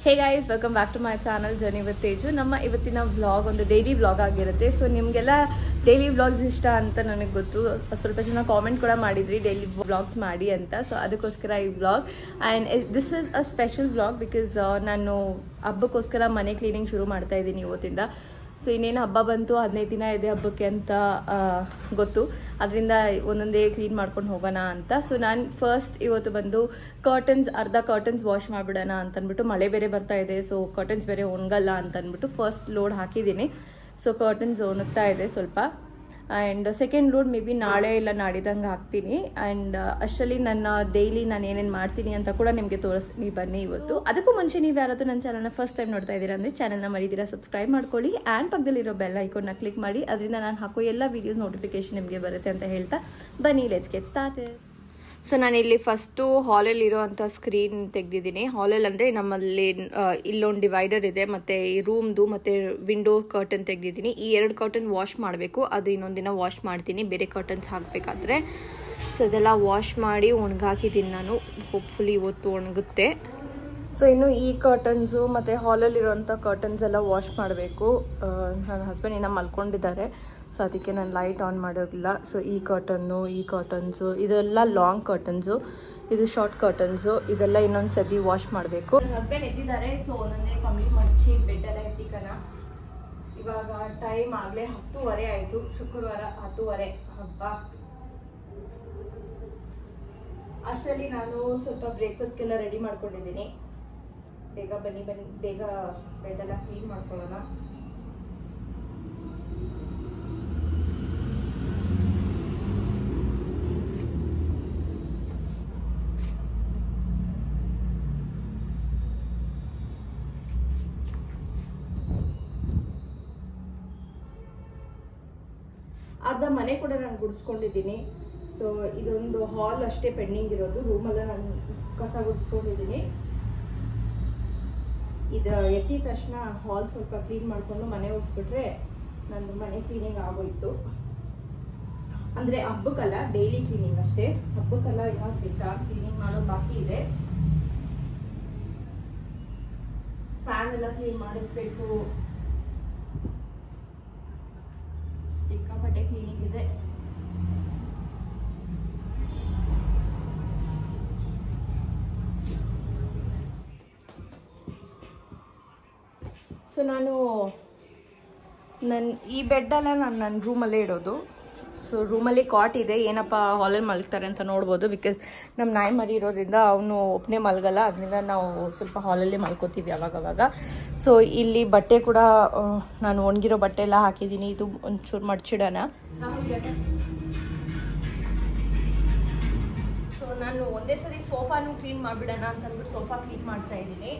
Hey guys welcome back to my channel journey with Teju ನಮ್ಮ ಇವತ್ತಿನ vlog ಒಂದು daily vlog ಆಗಿರುತ್ತೆ ಸೊ ನಿಮಗೆಲ್ಲ ಡೈಲಿ ವ್ಲಾಗ್ಸ್ ಇಷ್ಟ ಅಂತ ನನಗೆ ಗೊತ್ತು ಸ್ವಲ್ಪ ಜನ ಕಾಮೆಂಟ್ ಕೂಡ ಮಾಡಿದ್ರಿ ಡೈಲಿ ವ್ಲಾಗ್ಸ್ ಮಾಡಿ ಅಂತ ಸೊ ಅದಕ್ಕೋಸ್ಕರ ಈ vlog and this is a special vlog because ನಾನು ಹಬ್ಬಕ್ಕೋಸ್ಕರ ಮನೆ ಕ್ಲೀನಿಂಗ್ ಶುರು ಮಾಡ್ತಾ ಇದ್ದೀನಿ ಇವತ್ತಿಂದ ಸೊ ಇನ್ನೇನು ಹಬ್ಬ ಬಂತು ಹದಿನೈದು ದಿನ ಇದೆ ಹಬ್ಬಕ್ಕೆ ಅಂತ ಆ, ಗೊತ್ತು ಅದರಿಂದ ಒಂದೊಂದೇ ಕ್ಲೀನ್ ಮಾಡ್ಕೊಂಡು ಹೋಗೋಣ ಅಂತ ಸೊ ನಾನು ಫಸ್ಟ್ ಇವತ್ತು ಬಂದು ಕರ್ಟನ್ಸ್ ಅರ್ಧ ಕರ್ಟನ್ಸ್ ವಾಶ್ ಮಾಡಿಬಿಡೋಣ ಅಂತ ಅಂದ್ಬಿಟ್ಟು ಮಳೆ ಬೇರೆ ಬರ್ತಾ ಇದೆ ಸೊ ಕರ್ಟನ್ಸ್ ಬೇರೆ ಒಣಗಲ್ಲ ಅಂತ ಅಂದ್ಬಿಟ್ಟು ಫಸ್ಟ್ ಲೋಡ್ ಹಾಕಿದ್ದೀನಿ ಸೊ ಕರ್ಟನ್ಸ್ ಒಣಗ್ತಾ ಇದೆ ಸ್ವಲ್ಪ and second load maybe ನಾಳೆ ಇಲ್ಲ ನಾಡಿದಂಗೆ ಹಾಕ್ತೀನಿ ಆ್ಯಂಡ್ ಅಷ್ಟರಲ್ಲಿ ನನ್ನ ಡೈಲಿ ನಾನು ಏನೇನು ಮಾಡ್ತೀನಿ ಅಂತ ಕೂಡ ನಿಮಗೆ ತೋರಿಸ್ತೀನಿ ಬನ್ನಿ ಇವತ್ತು ಅದಕ್ಕೂ ಮುಂಚೆ ನೀವು ಯಾರಾದರೂ ನನ್ನ ಚಾನಲ್ನ ಫಸ್ಟ್ ಟೈಮ್ ನೋಡ್ತಾ ಇದ್ದೀರಾ ಅಂದರೆ ಚಾನಲ್ನ ಮರಿದಿರಾ ಸಬ್ಸ್ಕ್ರೈಬ್ ಮಾಡ್ಕೊಳ್ಳಿ ಆ್ಯಂಡ್ ಪಕ್ಕದಲ್ಲಿರೋ ಬೆಲ್ ಐಕೋನ್ನ ಕ್ಲಿಕ್ ಮಾಡಿ ಅದರಿಂದ ನಾನು ಹಾಕೋ ಎಲ್ಲ ವೀಡಿಯೋಸ್ ನೋಟಿಫಿಕೇಶನ್ ನಿಮಗೆ ಬರುತ್ತೆ ಅಂತ ಹೇಳ್ತಾ ಬನ್ನಿ ಲೆಟ್ಸ್ ಗೆಟ್ ಸ್ಟಾರ್ಟೆಡ್ ಸೊ ನಾನಿಲ್ಲಿ ಫಸ್ಟು ಹಾಲಲ್ಲಿ ಇರೋವಂಥ ಸ್ಕ್ರೀನ್ ತೆಗೆದಿದ್ದೀನಿ ಹಾಲಲ್ಲಿ ಅಂದರೆ ನಮ್ಮಲ್ಲಿ ಆ, ಇಲ್ಲೊಂದು ಡಿವೈಡರ್ ಇದೆ ಮತ್ತು ಈ ರೂಮ್ದು ಮತ್ತು ವಿಂಡೋ ಕರ್ಟನ್ ತೆಗೆದಿದ್ದೀನಿ ಈ ಎರಡು ಕರ್ಟನ್ ವಾಶ್ ಮಾಡಬೇಕು ಅದು ಇನ್ನೊಂದು ದಿನ ವಾಶ್ ಮಾಡ್ತೀನಿ ಬೇರೆ ಕರ್ಟನ್ಸ್ ಹಾಕಬೇಕಾದ್ರೆ ಸೊ ಇದೆಲ್ಲ ವಾಶ್ ಮಾಡಿ ಒಣಗಾಕಿದ್ದೀನಿ ನಾನು ಹೋಪ್ಫುಲಿ ಇವತ್ತು ಒಣಗುತ್ತೆ ಸೊ ಇನ್ನು ಈ ಕರ್ಟನ್ಸು ಮತ್ತು ಹಾಲಲ್ಲಿರುವಂಥ ಕರ್ಟನ್ಸ್ ಎಲ್ಲ ವಾಶ್ ಮಾಡಬೇಕು ನನ್ನ ಹಸ್ಬೆಂಡ್ ಇನ್ನೂ ಮಲ್ಕೊಂಡಿದ್ದಾರೆ ಸೊ ಅದಕ್ಕೆ ನಾನು ಲೈಟ್ ಆನ್ ಮಾಡೋದಿಲ್ಲ ಸೊ ಈ ಕರ್ಟನ್ನು ಈ ಕರ್ಟನ್ಸು ಇದೆಲ್ಲ ಲಾಂಗ್ ಕರ್ಟನ್ಸು ಇದು ಶಾರ್ಟ್ ಕರ್ಟನ್ಸು ಇದೆಲ್ಲ ಇನ್ನೊಂದು ಸತಿ ವಾಶ್ ಮಾಡಬೇಕು ಹಸ್ಬೆಂಡ್ ಎದ್ದಿದ್ದಾರೆ ಸೊ ಒಂದೊಂದೇ ಕಂಪ್ಲೀಟ್ ಮಡಚಿ ಬೆಡ್ ಎಲ್ಲ ಎತ್ತಿಕನ ಇವಾಗ ಟೈಮ್ ಆಗಲೇ ಹತ್ತುವರೆ ಆಯಿತು ಶುಕ್ರವಾರ ಹತ್ತುವರೆ ಹಬ್ಬ ಅಷ್ಟರಲ್ಲಿ ನಾನು ಸ್ವಲ್ಪ ಬ್ರೇಕ್ಫಾಸ್ಟ್ಗೆಲ್ಲ ರೆಡಿ ಮಾಡ್ಕೊಂಡಿದ್ದೀನಿ ಬೇಗ ಬನ್ನಿ ಬನ್ನಿ ಬೇಗ ಬೆಡ್ ಎಲ್ಲ ಕ್ಲೀನ್ ಮಾಡ್ಕೊಳ್ಳೋಣ ಅರ್ಧ ಮನೆ ಕೂಡ ನಾನು ಗುಡಿಸ್ಕೊಂಡಿದ್ದೀನಿ ಸೊ ಇದೊಂದು ಹಾಲ್ ಅಷ್ಟೇ ಪೆಂಡಿಂಗ್ ಇರೋದು ರೂಮೆಲ್ಲ ನಾನು ಕಸ ಗುಡಿಸ್ಕೊಂಡಿದ್ದೀನಿ ಇದು ಎತ್ತಿದ ತಕ್ಷಣ ಹಾಲ್ ಸ್ವಲ್ಪ ಕ್ಲೀನ್ ಮಾಡ್ಕೊಂಡು ಮನೆ ಒರೆಸ್ಬಿಟ್ರೆ ನಂದು ಮನೆ ಕ್ಲೀನಿಂಗ್ ಆಗೋಯ್ತು ಅಂದ್ರೆ ಹಬ್ಬಕ್ಕಲ್ಲ ಡೈಲಿ ಕ್ಲೀನಿಂಗ್ ಅಷ್ಟೇ ಹಬ್ಬಕ್ಕಲ್ಲ ಇನ್ನೂ ಹೆಚ್ಚಾಗಿ ಕ್ಲೀನಿಂಗ್ ಮಾಡೋದು ಬಾಕಿ ಇದೆ ಫ್ಯಾನ್ ಎಲ್ಲ ಕ್ಲೀನ್ ಮಾಡಿಸ್ಬೇಕು ಸಿಕ್ಕಾಪಟ್ಟೆ ಕ್ಲೀನಿಂಗ್ ಇದೆ ಸೊ ನಾನು ನನ್ನ ಈ ಬೆಡ್ಡೆಲ್ಲ ನಾನು ನನ್ನ ರೂಮಲ್ಲೇ ಇಡೋದು ಸೊ ರೂಮಲ್ಲಿ ಕಾಟ್ ಇದೆ ಏನಪ್ಪ ಹಾಲಲ್ಲಿ ಮಲಗ್ತಾರೆ ಅಂತ ನೋಡ್ಬೋದು ಬಿಕಾಸ್ ನಮ್ಮ ನಾಯಿ ಮರಿ ಇರೋದ್ರಿಂದ ಅವನು ಒಬ್ಬನೇ ಮಲಗಲ್ಲ ಅದರಿಂದ ನಾವು ಸ್ವಲ್ಪ ಹಾಲಲ್ಲಿ ಮಲ್ಕೋತೀವಿ ಅವಾಗವಾಗ ಸೊ ಇಲ್ಲಿ ಬಟ್ಟೆ ಕೂಡ ಆ, ನಾನು ಒಣಗಿರೋ ಬಟ್ಟೆ ಎಲ್ಲ ಹಾಕಿದ್ದೀನಿ ಇದು ಒಂಚೂರು ಮಡ್ಚಿಡೋಣ ಸೊ ನಾನು ಒಂದೇ ಸರಿ ಸೋಫಾನು ಕ್ಲೀನ್ ಮಾಡಿಬಿಡೋಣ ಅಂತ ಅಂದ್ಬಿಟ್ಟು ಸೋಫಾ ಕ್ಲೀನ್ ಮಾಡ್ತಾ ಇದ್ದೀನಿ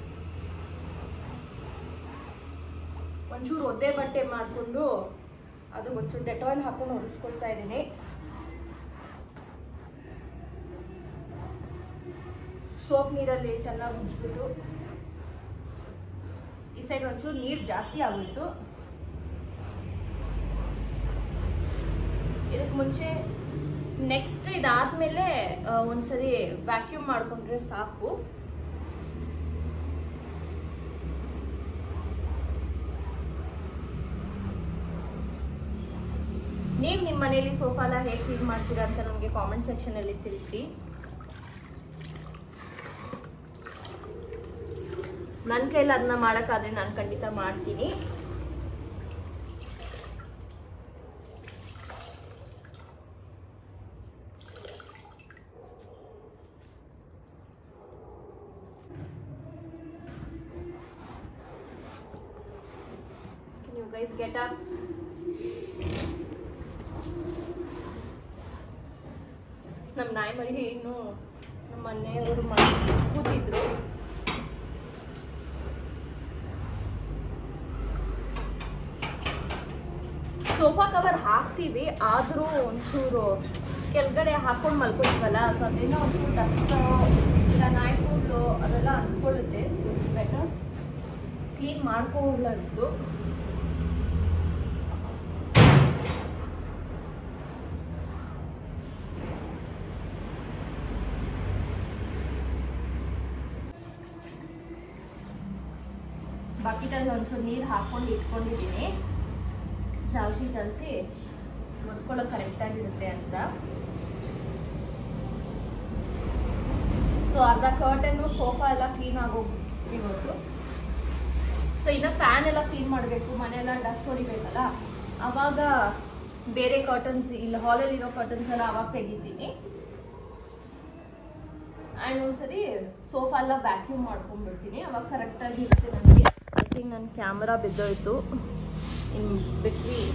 ಒಂಚೂರು ಒದ್ದೆ ಬಟ್ಟೆ ಮಾಡಿಕೊಂಡು ಅದು ಒಂಚೂರು ಡೆಟಾಲ್ ಹಾಕೊಂಡು ಒರೆಸ್ಕೊಳ್ತಾ ಇದ್ದೀನಿ ಸೋಪ್ ನೀರಲ್ಲಿ ಚೆನ್ನಾಗಿ ಉಜ್ಬಿಟ್ಟು ಈ ಸೈಡ್ ಒಂಚೂರು ನೀರು ಜಾಸ್ತಿ ಆಗೋಯ್ತು ಇದಕ್ಕೆ ಮುಂಚೆ ನೆಕ್ಸ್ಟ್ ಇದಾದ್ಮೇಲೆ ಆ, ಒಂದ್ಸರಿ ವ್ಯಾಕ್ಯೂಮ್ ಮಾಡ್ಕೊಂಡ್ರೆ ಸಾಕು ನೀವು ನಿಮ್ಮ ಮನೇಲಿ ಸೋಫಾ ಎಲ್ಲ ಹೇಗೆ ಕ್ಲೀನ್ ಮಾಡ್ತೀರಾ ಅಂತ ನಮಗೆ ಕಾಮೆಂಟ್ ಸೆಕ್ಷನ್ ಅಲ್ಲಿ ತಿಳಿಸಿ ನನ್ನ ಕೈಲಿ ಅದನ್ನ ಮಾಡೋಕ್ಕಾದ್ರೆ ನಾನು ಖಂಡಿತ ಮಾಡ್ತೀನಿ Can you guys get up? ನಮ್ಮ ನಾಯಿ ಮರಿ ಇನ್ನು ನಮ್ಮ ಮನೆಯವರು ಕೂತಿದ್ರು ಸೋಫಾ ಕವರ್ ಹಾಕ್ತೀವಿ ಆದರೂ ಒಂಚೂರು ಕೆಳಗಡೆ ಹಾಕೊಂಡು ಮಲ್ಕೋತೀವಲ್ಲ ಸೊ ಅದರಿಂದ ಒಂಚೂರು ಡಸ್ಟ್ ಇಲ್ಲ ನಾಯಿ ಕೂದಲು ಅದೆಲ್ಲ ಅಂದ್ಕೊಳ್ಳುತ್ತೆ ಸೊ ಇಟ್ಸ್ ಬೆಟರ್ ಕ್ಲೀನ್ ಮಾಡ್ಕೊಳ್ಳೋದು ಬಕೆಟಲ್ಲಿ ಒಂಚೂರು ನೀರು ಹಾಕೊಂಡು ಇಟ್ಕೊಂಡಿದ್ದೀನಿ ಜಾಲ್ಸಿ ಜಾಲ್ಸಿ ಮುಡ್ಸ್ಕೊಳ್ಳೋದು ಕರೆಕ್ಟಾಗಿರುತ್ತೆ ಅಂತ ಸೊ ಅರ್ಧ ಕರ್ಟನ್ನು ಸೋಫಾ ಎಲ್ಲ ಕ್ಲೀನ್ ಆಗೋಗ್ಬಿಟ್ಟು ಇವತ್ತು ಸೊ ಇನ್ನು ಫ್ಯಾನ್ ಎಲ್ಲ ಕ್ಲೀನ್ ಮಾಡಬೇಕು ಮನೆಯೆಲ್ಲ ಡಸ್ಟ್ ಹೊಡಿಬೇಕಲ್ಲ ಅವಾಗ ಬೇರೆ ಕಾಟನ್ಸ್ ಇಲ್ಲ ಹಾಲಲ್ಲಿ ಇರೋ ಕಾಟನ್ಸ್ ಎಲ್ಲ ಅವಾಗ ತೆಗಿತೀನಿ ಆ್ಯಂಡ್ ಒಂದ್ಸರಿ ಸೋಫಾ ಎಲ್ಲ ವ್ಯಾಕ್ಯೂಮ್ ಮಾಡ್ಕೊಂಡ್ಬಿಡ್ತೀನಿ ಅವಾಗ ಕರೆಕ್ಟಾಗಿ ಇರುತ್ತೆ ನನಗೆ ಐ ಥಿಂಕ್ ನನ್ನ ಕ್ಯಾಮ್ರಾ ಬಿದ್ದೋಯ್ತು ಇನ್ ಬಿಟ್ವೀನ್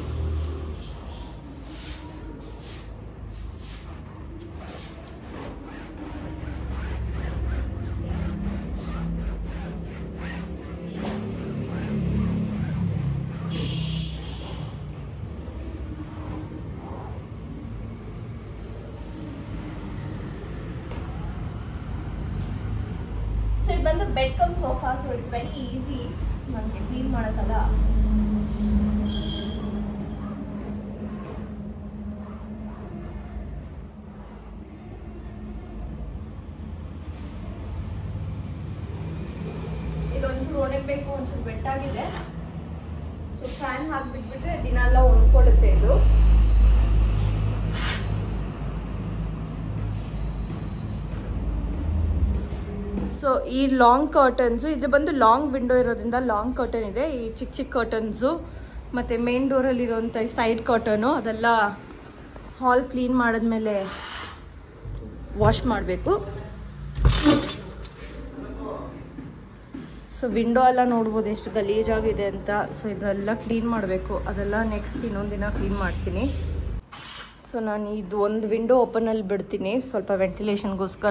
ಸೊ ಇದು ಬಂದು bed cum sofa so it's very easy ನನಗೆ ಕ್ಲೀನ್ ಮಾಡೋಕ್ಕಲ್ಲ ಇದು ಒಂಚೂರು ಒಣಗಬೇಕು ಒಂಚೂರು ಬೆಟ್ಟಾಗಿದೆ ಸೊ ಫ್ಯಾನ್ ಹಾಕ್ಬಿಟ್ಬಿಟ್ರೆ ದಿನ ಎಲ್ಲ ಒಣಕೊಳ್ಳುತ್ತೆ ಇದು ಸೊ ಈ ಲಾಂಗ್ ಕರ್ಟನ್ಸು ಇದು ಬಂದು ಲಾಂಗ್ ವಿಂಡೋ ಇರೋದ್ರಿಂದ ಲಾಂಗ್ ಕರ್ಟನ್ ಇದೆ ಈ ಚಿಕ್ಕ ಚಿಕ್ಕ ಕರ್ಟನ್ಸು ಮತ್ತು ಮೇನ್ ಡೋರಲ್ಲಿರೋಂಥ ಸೈಡ್ ಕರ್ಟನು ಅದೆಲ್ಲ ಹಾಲ್ ಕ್ಲೀನ್ ಮಾಡಿದ್ಮೇಲೆ ವಾಶ್ ಮಾಡಬೇಕು ಸೊ ವಿಂಡೋ ಎಲ್ಲ ನೋಡ್ಬೋದು ಎಷ್ಟು ಗಲೀಜಾಗಿದೆ ಅಂತ ಸೊ ಇದೆಲ್ಲ ಕ್ಲೀನ್ ಮಾಡಬೇಕು ಅದೆಲ್ಲ ನೆಕ್ಸ್ಟ್ ಇನ್ನೊಂದು ದಿನ ಕ್ಲೀನ್ ಮಾಡ್ತೀನಿ ಸೊ ನಾನು ಇದು ಒಂದು ವಿಂಡೋ ಓಪನಲ್ಲಿ ಬಿಡ್ತೀನಿ ಸ್ವಲ್ಪ ವೆಂಟಿಲೇಷನ್ಗೋಸ್ಕರ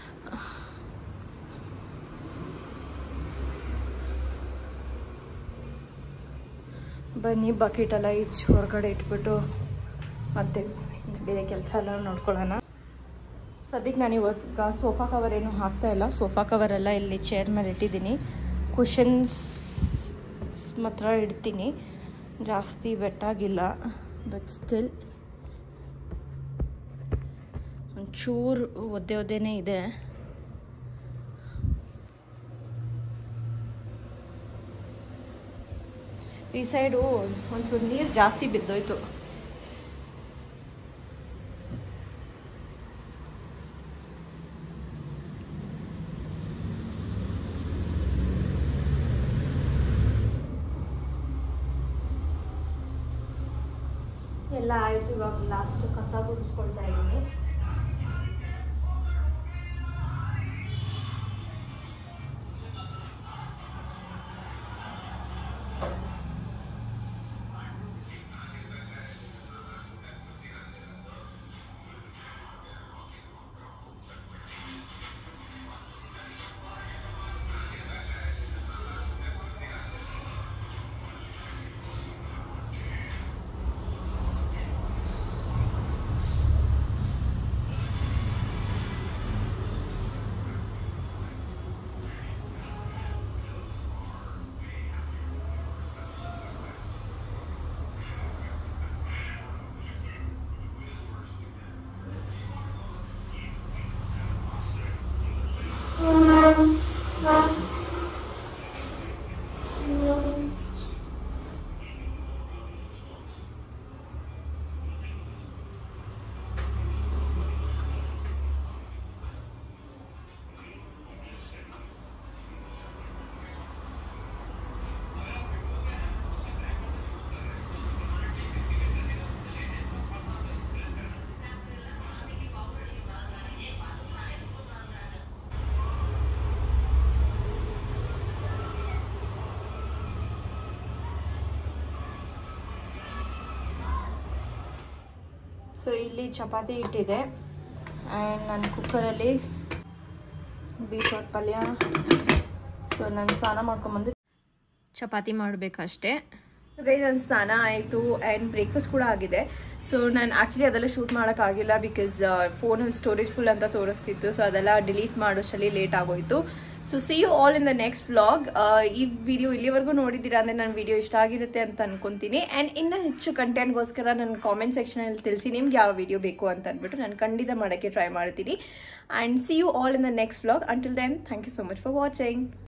ಬನ್ನಿ ಬಕೆಟ್ ಎಲ್ಲ ಈಚ್ ಹೊರಗಡೆ ಇಟ್ಬಿಟ್ಟು ಮತ್ತೆ ಬೇರೆ ಕೆಲಸ ಎಲ್ಲ ನೋಡ್ಕೊಳ್ಳೋಣ ಸದ್ಯಕ್ಕೆ ನಾನು ಇವತ್ತು ಸೋಫಾ ಕವರ್ ಏನು ಹಾಕ್ತಾ ಇಲ್ಲ ಸೋಫಾ ಕವರ್ ಎಲ್ಲ ಇಲ್ಲಿ ಚೇರ್ ಮೇಲೆ ಇಟ್ಟಿದ್ದೀನಿ ಕುಷನ್ಸ್ ಮಾತ್ರ ಇಡ್ತೀನಿ ಜಾಸ್ತಿ ಬೆಟ್ಟಾಗಿಲ್ಲ ಬಟ್ ಸ್ಟಿಲ್ ಒಂಚೂರು ಒದ್ದೆ ಒದ್ದೆನೇ ಇದೆ ಈ ಸೈಡು ಒಂಚೂರು ನೀರು ಜಾಸ್ತಿ ಬಿದ್ದೋಯ್ತು ಎಲ್ಲ ಆಯ್ತು ಇವಾಗ ಲಾಸ್ಟ್ ಕಸ ಗುಡಿಸ್ಕೊಳ್ತಾ ಇದ್ದೀನಿ ಸೊ ಇಲ್ಲಿ ಚಪಾತಿ ಇಟ್ಟಿದೆ ಆ್ಯಂಡ್ ನಾನು ಕುಕ್ಕರಲ್ಲಿ ಬೀಟ್ರೋಟ್ ಪಲ್ಯ ಸೊ ನಾನು ಸ್ನಾನ ಮಾಡ್ಕೊಂಬಂದು ಚಪಾತಿ ಮಾಡಬೇಕಷ್ಟೇ ಗೈಸ್ ನನ್ನ ಸ್ನಾನ ಆಯಿತು ಆ್ಯಂಡ್ ಬ್ರೇಕ್ಫಾಸ್ಟ್ ಕೂಡ ಆಗಿದೆ ಸೊ ನಾನು ಆ್ಯಕ್ಚುಲಿ ಅದೆಲ್ಲ ಶೂಟ್ ಮಾಡೋಕ್ಕಾಗಿಲ್ಲ ಬಿಕಾಸ್ ಫೋನಲ್ಲಿ ಸ್ಟೋರೇಜ್ ಫುಲ್ ಅಂತ ತೋರಿಸ್ತಿತ್ತು ಸೊ ಅದೆಲ್ಲ ಡಿಲೀಟ್ ಮಾಡೋಷ್ಟರಲ್ಲಿ ಲೇಟ್ ಆಗೋಯಿತು so see you all in the next vlog ಈ ವಿಡಿಯೋ ಇಲ್ಲಿವರೆಗೂ ನೋಡಿದ್ದೀರಾ ಅಂದರೆ ನನ್ನ ವಿಡಿಯೋ ಇಷ್ಟ ಆಗಿರುತ್ತೆ ಅಂತ ಅನ್ಕೊಂತೀನಿ ಆ್ಯಂಡ್ ಇನ್ನೂ ಹೆಚ್ಚು ಕಂಟೆಂಟ್ಗೋಸ್ಕರ ನನ್ನ ಕಾಮೆಂಟ್ ಸೆಕ್ಷನಲ್ಲಿ ತಿಳಿಸಿ ನಿಮ್ಗೆ ಯಾವ ವಿಡಿಯೋ ಬೇಕು ಅಂತ ಅಂದ್ಬಿಟ್ಟು ನಾನು ಖಂಡಿತ ಮಾಡೋಕ್ಕೆ ಟ್ರೈ ಮಾಡ್ತೀನಿ and see you all in the next vlog until then thank you so much for watching